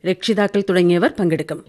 രക്ഷിതാക്കൾ തുടങ്ങിയവർ പങ്കെടുക്കും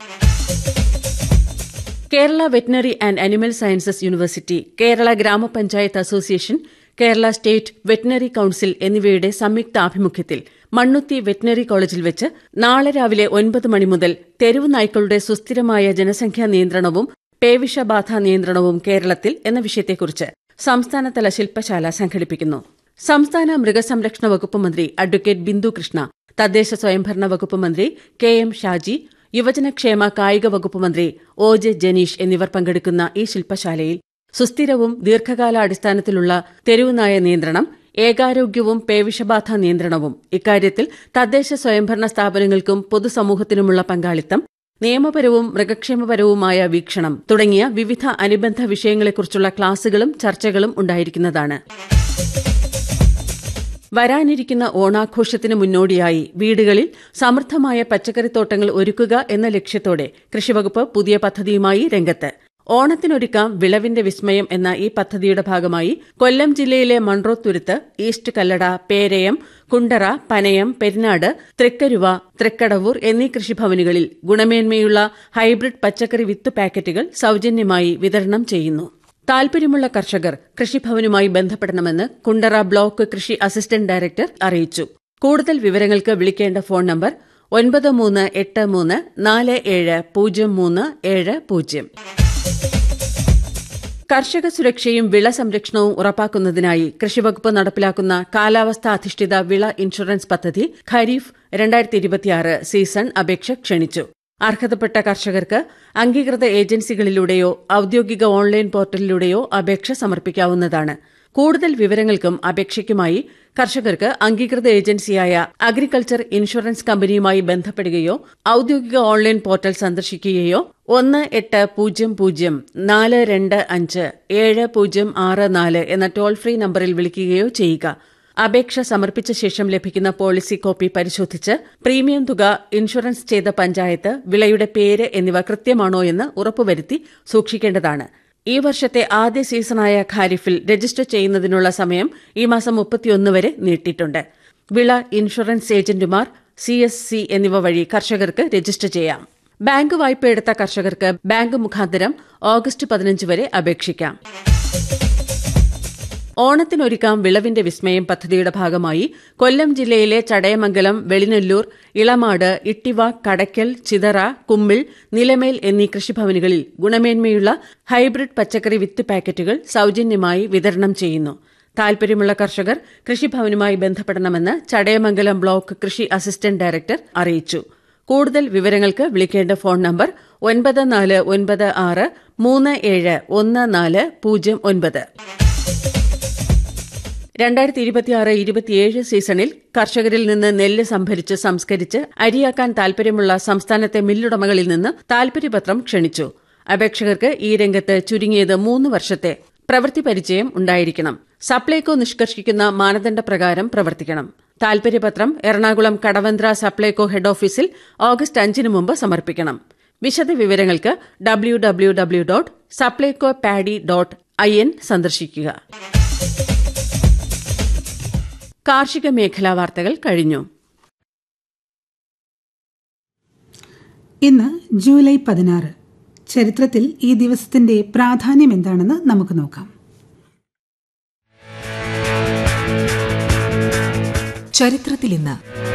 Kerala veterinary and animal sciences university Kerala ഗ്രാമപഞ്ചായത്ത് association Kerala state veterinary council എന്നിവയുടെ സംയുക്ത ആഭിമുഖ്യത്തിൽ മണ്ണുത്തി വെറ്റിനറി കോളേജിൽ വെച്ച് നാളെ രാവിലെ ഒൻപത് മണി മുതൽ തെരുവ് നായ്ക്കളുടെ സുസ്ഥിരമായ ജനസംഖ്യാ നിയന്ത്രണവും പേവിഷബാധ നിയന്ത്രണവും കേരളത്തിൽ എന്ന വിഷയത്തെക്കുറിച്ച് സംസ്ഥാനതല ശില്പശാല സംഘടിപ്പിക്കുന്നു സംസ്ഥാന മൃഗസംരക്ഷണ വകുപ്പ് മന്ത്രി അഡ്വക്കേറ്റ് ബിന്ദു കൃഷ്ണ തദ്ദേശ സ്വയംഭരണ വകുപ്പ് മന്ത്രി കെ എം ഷാജി യുവജനക്ഷേമ കായിക വകുപ്പ് മന്ത്രി ഒ ജെ ജനീഷ് എന്നിവർ പങ്കെടുക്കുന്ന ഈ ശില്പശാലയിൽ സുസ്ഥിരവും ദീർഘകാലാടിസ്ഥാനത്തിലുള്ള തെരുവുനായ നിയന്ത്രണം ഏകാരോഗ്യവും പേവിഷബാധ നിയന്ത്രണവും ഇക്കാര്യത്തിൽ തദ്ദേശ സ്വയംഭരണ സ്ഥാപനങ്ങൾക്കും പൊതുസമൂഹത്തിനുമുള്ള പങ്കാളിത്തം നിയമപരവും മൃഗക്ഷേമപരവുമായ വീക്ഷണം തുടങ്ങിയ വിവിധ അനുബന്ധ വിഷയങ്ങളെക്കുറിച്ചുള്ള ക്ലാസുകളും ചർച്ചകളും ഉണ്ടായിരിക്കുന്നതാണ് വരാനിരിക്കുന്ന ഓണാഘോഷത്തിന് മുന്നോടിയായി വീടുകളിൽ സമൃദ്ധമായ പച്ചക്കറിത്തോട്ടങ്ങൾ ഒരുക്കുക എന്ന ലക്ഷ്യത്തോടെ കൃഷിവകുപ്പ് പുതിയ പദ്ധതിയുമായി രംഗത്ത് ഓണത്തിനൊരുക്കാം വിളവിന്റെ വിസ്മയം എന്ന ഈ പദ്ധതിയുടെ ഭാഗമായി കൊല്ലം ജില്ലയിലെ മൺട്രോത്തുരുത്ത് ഈസ്റ്റ് കല്ലട പേരയം കുണ്ടറ പനയം പെരിനാട് തൃക്കരുവ തൃക്കടവൂർ എന്നീ കൃഷിഭവനുകളിൽ ഗുണമേന്മയുള്ള ഹൈബ്രിഡ് പച്ചക്കറി വിത്ത് പാക്കറ്റുകൾ സൌജന്യമായി വിതരണം ചെയ്യുന്നു താൽപര്യമുള്ള കർഷകർ കൃഷിഭവനുമായി ബന്ധപ്പെടണമെന്ന് കുണ്ടറ ബ്ലോക്ക് കൃഷി അസിസ്റ്റന്റ് ഡയറക്ടർ അറിയിച്ചു കൂടുതൽ വിവരങ്ങൾക്ക് വിളിക്കേണ്ട ഫോൺ നമ്പർ ഒൻപത് മൂന്ന് എട്ട് മൂന്ന് നാല് ഏഴ് പൂജ്യം മൂന്ന് ഏഴ് പൂജ്യം കർഷക സുരക്ഷയും വിള സംരക്ഷണവും ഉറപ്പാക്കുന്നതിനായി കൃഷിവകുപ്പ് നടപ്പിലാക്കുന്ന കാലാവസ്ഥാ അധിഷ്ഠിത വിള ഇൻഷുറൻസ് പദ്ധതി ഖരീഫ് രണ്ടായിരത്തി ഇരുപത്തിയാറ് സീസൺ അപേക്ഷ ക്ഷണിച്ചു അർഹതപ്പെട്ട കർഷകർക്ക് അംഗീകൃത ഏജൻസികളിലൂടെയോ ഔദ്യോഗിക ഓൺലൈൻ പോർട്ടലിലൂടെയോ അപേക്ഷ സമർപ്പിക്കാവുന്നതാണ് കൂടുതൽ വിവരങ്ങൾക്കും അപേക്ഷയ്ക്കുമായി കർഷകർക്ക് അംഗീകൃത ഏജൻസിയായ അഗ്രികൾച്ചർ ഇൻഷുറൻസ് കമ്പനിയുമായി ബന്ധപ്പെടുകയോ ഔദ്യോഗിക ഓൺലൈൻ പോർട്ടൽ സന്ദർശിക്കുകയോ ഒന്ന് എട്ട് പൂജ്യം പൂജ്യം നാല് രണ്ട് അഞ്ച് ഏഴ് പൂജ്യം ആറ് നാല് എന്ന ടോൾ ഫ്രീ നമ്പറിൽ വിളിക്കുകയോ ചെയ്യുക അപേക്ഷ സമർപ്പിച്ച ശേഷം ലഭിക്കുന്ന പോളിസി കോപ്പി പരിശോധിച്ച് പ്രീമിയം തുക ഇൻഷുറൻസ് ചെയ്ത പഞ്ചായത്ത് വിളയുടെ പേര് എന്നിവ കൃത്യമാണോ എന്ന് ഉറപ്പുവരുത്തി സൂക്ഷിക്കേണ്ടതാണ് ഈ വർഷത്തെ ആദ്യ സീസണായ ഖാരിഫിൽ രജിസ്റ്റർ ചെയ്യുന്നതിനുള്ള സമയം ഈ മാസം മുപ്പത്തിയൊന്ന് വരെ നീട്ടിയിട്ടുണ്ട് വിള ഇൻഷുറൻസ് ഏജന്റുമാർ സി എസ് സി എന്നിവ വഴി കർഷകർക്ക് രജിസ്റ്റർ ചെയ്യാം ബാങ്ക് വായ്പ എടുത്ത കർഷകർക്ക് ബാങ്ക് മുഖാന്തരം ഓഗസ്റ്റ് പതിനഞ്ച് വരെ അപേക്ഷിക്കാം ഓണത്തിനൊരുക്കാം വിളവിന്റെ വിസ്മയം പദ്ധതിയുടെ ഭാഗമായി കൊല്ലം ജില്ലയിലെ ചടയമംഗലം വെളിനെല്ലൂർ ഇളമാട് ഇട്ടിവ കടയ്ക്കൽ ചിതറ കുമ്മിൾ നിലമേൽ എന്നീ കൃഷിഭവനുകളിൽ ഗുണമേന്മയുള്ള ഹൈബ്രിഡ് പച്ചക്കറി വിത്ത് പാക്കറ്റുകൾ സൌജന്യമായി വിതരണം ചെയ്യുന്നു താൽപര്യമുള്ള കർഷകർ കൃഷിഭവനുമായി ബന്ധപ്പെടണമെന്ന് ചടയമംഗലം ബ്ലോക്ക് കൃഷി അസിസ്റ്റന്റ് ഡയറക്ടർ അറിയിച്ചു കൂടുതൽ വിവരങ്ങൾക്ക് വിളിക്കേണ്ട ഫോൺ നമ്പർ ഒൻപത് നാല് ഒൻപത് ആറ് മൂന്ന് ഏഴ് ഒന്ന് നാല് പൂജ്യം ഒൻപത് രണ്ടായിരത്തി ഇരുപത്തിയാറ് ഇരുപത്തിയേഴ് സീസണിൽ കർഷകരിൽ നിന്ന് നെല്ല് സംഭരിച്ച് സംസ്കരിച്ച് അരിയാക്കാൻ താൽപര്യമുള്ള സംസ്ഥാനത്തെ മില്ലുടമകളിൽ നിന്ന് താൽപര്യപത്രം ക്ഷണിച്ചു അപേക്ഷകർക്ക് ഈ രംഗത്ത് ചുരുങ്ങിയത് മൂന്ന് വർഷത്തെ പ്രവൃത്തി പരിചയം ഉണ്ടായിരിക്കണം സപ്ലൈകോ നിഷ്കർഷിക്കുന്ന മാനദണ്ഡ പ്രകാരം പ്രവർത്തിക്കണം താൽപര്യപത്രം എറണാകുളം കടവന്ത്ര സപ്ലൈകോ ഹെഡ് ഓഫീസിൽ ഓഗസ്റ്റ് അഞ്ചിന് മുമ്പ് സമർപ്പിക്കണം വിശദ വിവരങ്ങൾക്ക് W W W dot Supplyco paddy dot I N സന്ദർശിക്കുക കാർഷിക മേഖലാ വാർത്തകൾ കഴിഞ്ഞു ഇന്ന് ജൂലൈ പതിനാറ് ചരിത്രത്തിൽ ഈ ദിവസത്തിന്റെ പ്രാധാന്യം എന്താണെന്ന് നമുക്ക് നോക്കാം ചരിത്രത്തിൽ ഇന്ന്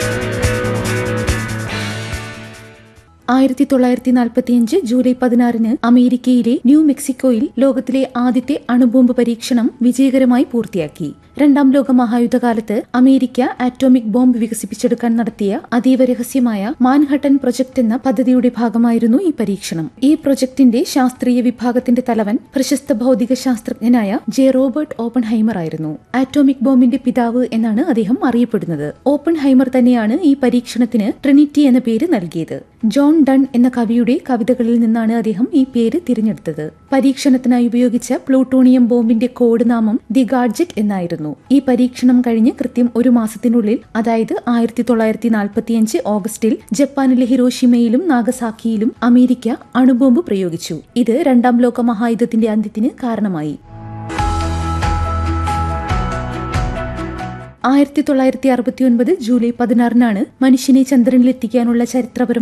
ആയിരത്തി തൊള്ളായിരത്തി നാൽപ്പത്തിയഞ്ച് ജൂലൈ പതിനാറിന് അമേരിക്കയിലെ ന്യൂ മെക്സിക്കോയിൽ ലോകത്തിലെ ആദ്യത്തെ അണുബോംബ് പരീക്ഷണം വിജയകരമായി പൂർത്തിയാക്കി രണ്ടാം ലോക മഹായുദ്ധകാലത്ത് അമേരിക്ക ആറ്റോമിക് ബോംബ് വികസിപ്പിച്ചെടുക്കാൻ നടത്തിയ അതീവ രഹസ്യമായ മാൻഹട്ടൻ പ്രൊജക്ട് എന്ന പദ്ധതിയുടെ ഭാഗമായിരുന്നു ഈ പരീക്ഷണം ഈ പ്രൊജക്ടിന്റെ ശാസ്ത്രീയ വിഭാഗത്തിന്റെ തലവൻ പ്രശസ്ത ഭൗതിക ശാസ്ത്രജ്ഞനായ ജെ റോബർട്ട് ഓപ്പൺ ഹൈമർ ആയിരുന്നു ആറ്റോമിക് ബോംബിന്റെ പിതാവ് എന്നാണ് അദ്ദേഹം അറിയപ്പെടുന്നത് ഓപ്പൺ ഹൈമർ തന്നെയാണ് ഈ പരീക്ഷണത്തിന് ട്രിനിറ്റി എന്ന പേര് നൽകിയത് ജോൺ ഡൺ എന്ന കവിയുടെ കവിതകളിൽ നിന്നാണ് അദ്ദേഹം ഈ പേര് തിരഞ്ഞെടുത്തത് പരീക്ഷണത്തിനായി ഉപയോഗിച്ച പ്ലൂട്ടോണിയം ബോംബിന്റെ കോഡ് നാമം ദി ഗാഡ്ജറ്റ് എന്നായിരുന്നു ഈ പരീക്ഷണം കഴിഞ്ഞ് കൃത്യം ഒരു മാസത്തിനുള്ളിൽ അതായത് ആയിരത്തി തൊള്ളായിരത്തി നാൽപ്പത്തിയഞ്ച് ഓഗസ്റ്റിൽ ജപ്പാനിലെ ഹിരോഷിമയിലും നാഗസാക്കിയിലും അമേരിക്ക അണുബോംബ് പ്രയോഗിച്ചു ഇത് രണ്ടാം ലോക മഹായുദ്ധത്തിന്റെ അന്ത്യത്തിന് കാരണമായി ആയിരത്തി തൊള്ളായിരത്തി അറുപത്തിയൊൻപത് ജൂലൈ പതിനാറിനാണ് മനുഷ്യനെ ചന്ദ്രനിലെത്തിക്കാനുള്ള ചരിത്രപരമായ